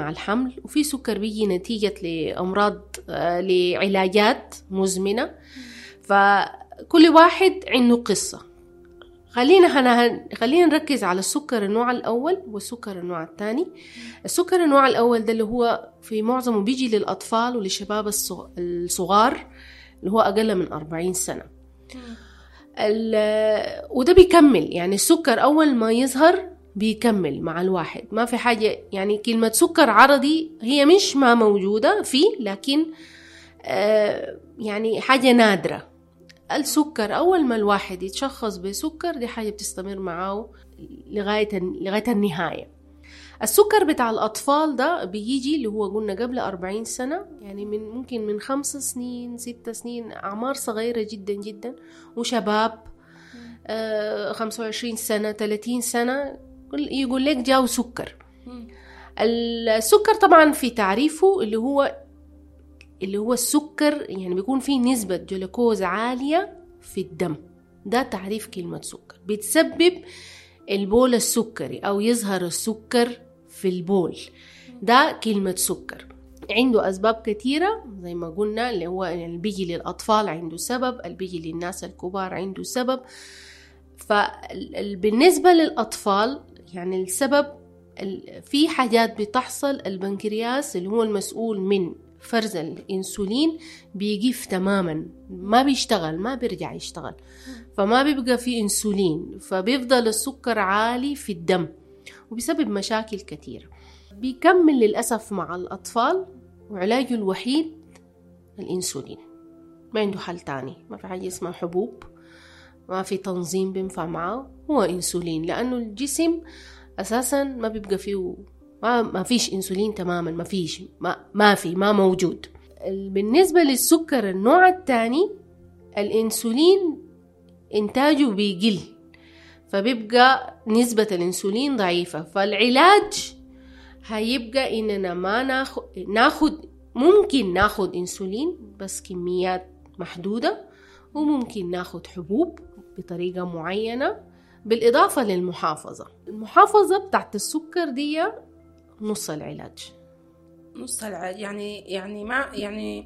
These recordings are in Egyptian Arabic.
مع الحمل وفي سكر بيجي نتيجة لأمراض آه، لعلاجات مزمنة فكل واحد عنده قصة خلينا هنا خلينا نركز على السكر النوع الأول والسكر النوع الثاني السكر النوع الأول ده اللي هو في معظمه بيجي للأطفال وللشباب الصغ- الصغار اللي هو أقل من 40 سنة ال- وده بيكمل يعني السكر أول ما يظهر بيكمل مع الواحد ما في حاجة يعني كلمة سكر عرضي هي مش ما موجودة فيه لكن آه، يعني حاجة نادرة السكر أول ما الواحد يتشخص بسكر دي حاجة بتستمر معاه لغاية لغاية النهاية السكر بتاع الأطفال ده بيجي اللي هو قلنا قبل أربعين سنة يعني من ممكن من خمس سنين ست سنين أعمار صغيرة جدا جدا وشباب آه 25 سنة 30 سنة يقول- يقول لك جاو سكر السكر طبعا في تعريفه اللي هو اللي هو السكر يعني بيكون فيه نسبة جلوكوز عالية في الدم ده تعريف كلمة سكر بتسبب البول السكري أو يظهر السكر في البول ده كلمة سكر عنده أسباب كثيرة زي ما قلنا اللي هو اللي بيجي للأطفال عنده سبب اللي بيجي للناس الكبار عنده سبب فبالنسبة للأطفال يعني السبب ال- في حاجات بتحصل البنكرياس اللي هو المسؤول من فرز الانسولين بيقف تماما ما بيشتغل ما بيرجع يشتغل فما بيبقى في انسولين فبيفضل السكر عالي في الدم وبيسبب مشاكل كثيرة بيكمل للأسف مع الأطفال وعلاجه الوحيد الانسولين ما عنده حل تاني ما في حاجة اسمها حبوب ما في تنظيم بينفع معاه هو انسولين لانه الجسم اساسا ما بيبقى فيه ما, ما فيش انسولين تماما ما فيش ما, ما في ما موجود ال- بالنسبة للسكر النوع الثاني الانسولين انتاجه بيقل فبيبقى نسبة الانسولين ضعيفة فالعلاج هيبقى اننا ما ناخد ناخد ممكن ناخد انسولين بس كميات محدودة وممكن ناخد حبوب بطريقة معينة بالإضافة للمحافظة المحافظة بتاعت السكر دي نص العلاج نص العلاج يعني يعني ما يعني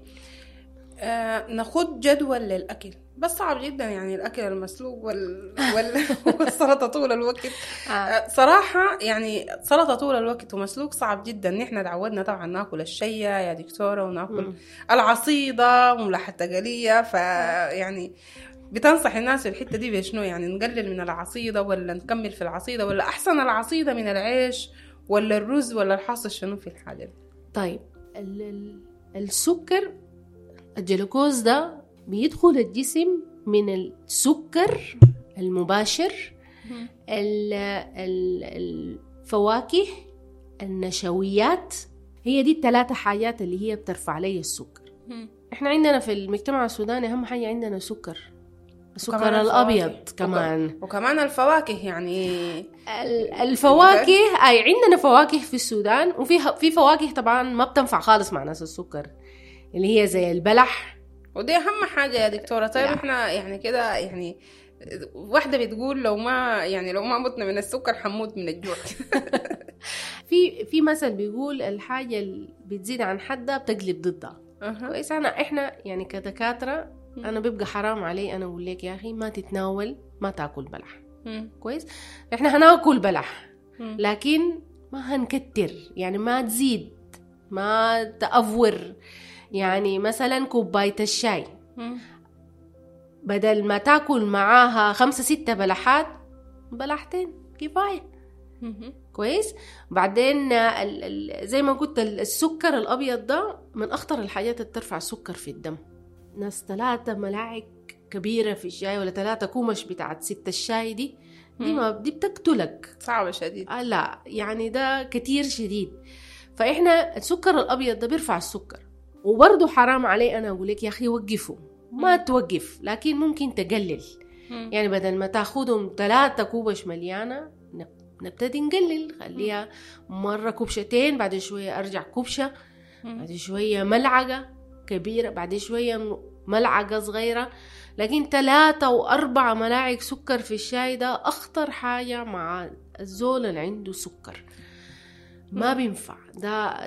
آه ناخد جدول للاكل بس صعب جدا يعني الاكل المسلوق وال... وال... والسلطه طول الوقت آه صراحه يعني سلطه طول الوقت ومسلوق صعب جدا نحن تعودنا طبعا ناكل الشيه يا دكتوره وناكل مم. العصيده وملح التقليه فيعني بتنصح الناس في الحته دي بشنو يعني نقلل من العصيده ولا نكمل في العصيده ولا احسن العصيده من العيش ولا الرز ولا الحاصل شنو في الحاجه دي طيب ال- ال- السكر الجلوكوز ده بيدخل الجسم من السكر المباشر ال- ال- الفواكه النشويات هي دي الثلاثة حاجات اللي هي بترفع لي السكر احنا عندنا في المجتمع السوداني اهم حاجة عندنا سكر السكر وكمان الابيض الفواكه. كمان وكمان الفواكه يعني ال- الفواكه اي عندنا فواكه في السودان وفي في فواكه طبعا ما بتنفع خالص مع ناس السكر اللي هي زي البلح ودي اهم حاجه يا دكتوره طيب لا. احنا يعني كده يعني واحدة بتقول لو ما يعني لو ما متنا من السكر حموت من الجوع في في مثل بيقول الحاجة اللي بتزيد عن حدها بتقلب ضدها أها. كويس انا احنا يعني كدكاترة مم. انا بيبقى حرام علي انا اقول لك يا اخي ما تتناول ما تاكل بلح مم. كويس احنا هناكل بلح مم. لكن ما هنكتر يعني ما تزيد ما تأفور يعني مثلا كوباية الشاي مم. بدل ما تاكل معاها خمسة ستة بلحات بلحتين كفاية مم. كويس بعدين ال ال زي ما قلت ال- السكر الأبيض ده من أخطر الحاجات اللي ترفع السكر في الدم ناس ثلاثة ملاعق كبيرة في الشاي ولا ثلاثة كومش بتاعت ست الشاي دي دي ما دي بتقتلك صعبة شديد آه لا يعني ده كتير شديد فاحنا السكر الابيض ده بيرفع السكر وبرضه حرام علي انا اقول لك يا اخي وقفوا ما مم. توقف لكن ممكن تقلل مم. يعني بدل ما تاخدهم ثلاثة كوبش مليانة نب- نبتدي نقلل خليها مرة كبشتين بعد شوية أرجع كبشة مم. بعد شوية ملعقة كبيرة بعد شوية ملعقة صغيرة لكن ثلاثة وأربعة ملاعق سكر في الشاي ده أخطر حاجة مع الزول اللي عنده سكر ما بينفع ده